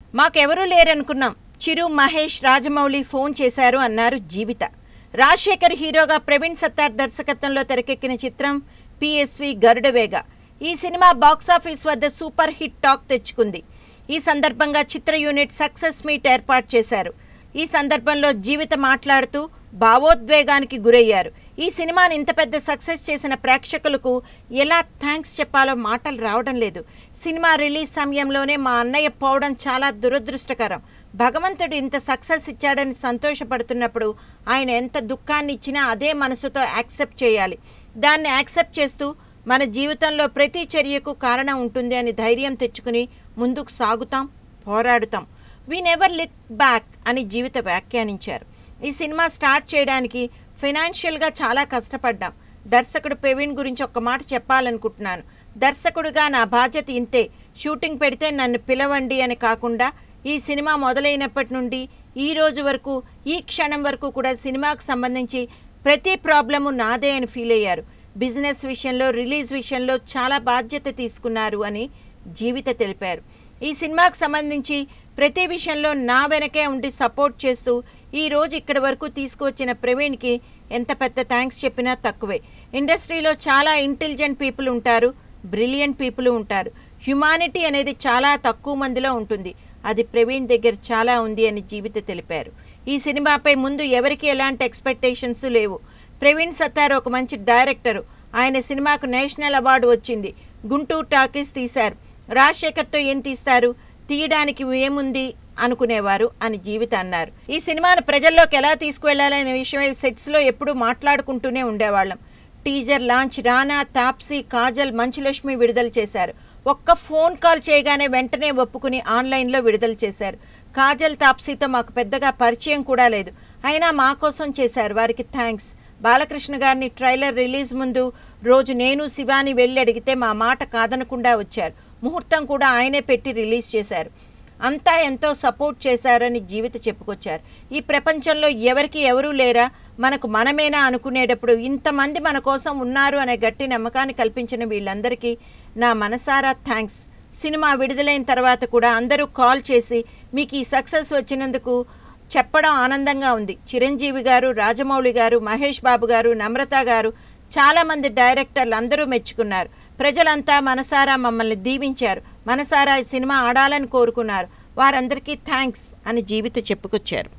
మాకెవరూ లేరనుకున్నాం చిరు మహేష్ రాజమౌళి ఫోన్ చేశారు అన్నారు జీవిత రాజశేఖర్ హీరోగా ప్రవీణ్ సత్తార్ దర్శకత్వంలో తెరకెక్కిన చిత్రం పిఎస్వి గరుడవేగ ఈ సినిమా బాక్సాఫీస్ వద్ద సూపర్ హిట్ టాక్ తెచ్చుకుంది ఈ సందర్భంగా చిత్ర యూనిట్ సక్సెస్ మీట్ ఏర్పాటు చేశారు ఈ సందర్భంలో జీవిత మాట్లాడుతూ భావోద్వేగానికి గురయ్యారు ఈ సినిమాని ఇంత పెద్ద సక్సెస్ చేసిన ప్రేక్షకులకు ఎలా థ్యాంక్స్ చెప్పాలో మాటలు రావడం లేదు సినిమా రిలీజ్ సమయంలోనే మా అన్నయ్య పోవడం చాలా దురదృష్టకరం భగవంతుడు ఇంత సక్సెస్ ఇచ్చాడని సంతోషపడుతున్నప్పుడు ఆయన ఎంత దుఃఖాన్ని ఇచ్చినా అదే మనసుతో యాక్సెప్ట్ చేయాలి దాన్ని యాక్సెప్ట్ చేస్తూ మన జీవితంలో ప్రతి చర్యకు కారణం ఉంటుంది అని ధైర్యం తెచ్చుకుని ముందుకు సాగుతాం పోరాడుతాం వీ నెవర్ లిక్ బ్యాక్ అని జీవిత వ్యాఖ్యానించారు ఈ సినిమా స్టార్ట్ చేయడానికి ఫైనాన్షియల్గా చాలా కష్టపడ్డాం దర్శకుడు ప్రవీణ్ గురించి ఒక్క మాట చెప్పాలనుకుంటున్నాను దర్శకుడిగా నా బాధ్యత ఇంతే షూటింగ్ పెడితే నన్ను పిలవండి అని కాకుండా ఈ సినిమా మొదలైనప్పటి నుండి ఈ రోజు వరకు ఈ క్షణం వరకు కూడా సినిమాకు సంబంధించి ప్రతి ప్రాబ్లము నాదే అని ఫీల్ అయ్యారు బిజినెస్ విషయంలో రిలీజ్ విషయంలో చాలా బాధ్యత తీసుకున్నారు అని జీవిత తెలిపారు ఈ సినిమాకు సంబంధించి ప్రతి విషయంలో నా వెనకే ఉండి సపోర్ట్ చేస్తూ ఈ రోజు ఇక్కడి వరకు తీసుకువచ్చిన ప్రవీణ్కి ఎంత పెద్ద థ్యాంక్స్ చెప్పినా తక్కువే ఇండస్ట్రీలో చాలా ఇంటెలిజెంట్ పీపుల్ ఉంటారు బ్రిలియంట్ పీపుల్ ఉంటారు హ్యుమానిటీ అనేది చాలా తక్కువ మందిలో ఉంటుంది అది ప్రవీణ్ దగ్గర చాలా ఉంది అని జీవిత తెలిపారు ఈ సినిమాపై ముందు ఎవరికి ఎలాంటి ఎక్స్పెక్టేషన్స్ లేవు ప్రవీణ్ సత్తార్ ఒక మంచి డైరెక్టరు ఆయన సినిమాకు నేషనల్ అవార్డు వచ్చింది గుంటూరు టాకీస్ తీశారు రాజశేఖర్తో ఏం తీస్తారు తీయడానికి ఏముంది అనుకునేవారు అని జీవిత అన్నారు ఈ సినిమాను ప్రజల్లోకి ఎలా తీసుకువెళ్లాలనే విషయమై సెట్స్లో ఎప్పుడూ మాట్లాడుకుంటూనే ఉండేవాళ్ళం టీజర్ లాంచ్ రానా తాప్సీ కాజల్ మంచులక్ష్మి విడుదల చేశారు ఒక్క ఫోన్ కాల్ చేయగానే వెంటనే ఒప్పుకుని ఆన్లైన్లో విడుదల చేశారు కాజల్ తాప్సీతో మాకు పెద్దగా పరిచయం కూడా లేదు అయినా మా కోసం చేశారు వారికి థ్యాంక్స్ బాలకృష్ణ గారిని ట్రైలర్ రిలీజ్ ముందు రోజు నేను శివాని వెళ్ళి అడిగితే మా మాట కాదనకుండా వచ్చారు ముహూర్తం కూడా ఆయనే పెట్టి రిలీజ్ చేశారు అంతా ఎంతో సపోర్ట్ చేశారని జీవిత చెప్పుకొచ్చారు ఈ ప్రపంచంలో ఎవరికి ఎవరూ లేరా మనకు మనమేనా అనుకునేటప్పుడు ఇంతమంది మన కోసం ఉన్నారు అనే గట్టి నమ్మకాన్ని కల్పించిన వీళ్ళందరికీ నా మనసారా థ్యాంక్స్ సినిమా విడుదలైన తర్వాత కూడా అందరూ కాల్ చేసి మీకు ఈ సక్సెస్ వచ్చినందుకు చెప్పడం ఆనందంగా ఉంది చిరంజీవి గారు రాజమౌళి గారు మహేష్ బాబు గారు నమ్రత గారు చాలామంది డైరెక్టర్లు అందరూ మెచ్చుకున్నారు ప్రజలంతా మనసారా మమ్మల్ని దీవించారు మనసారా ఈ సినిమా ఆడాలని కోరుకున్నారు వారందరికీ థ్యాంక్స్ అని జీవిత చెప్పుకొచ్చారు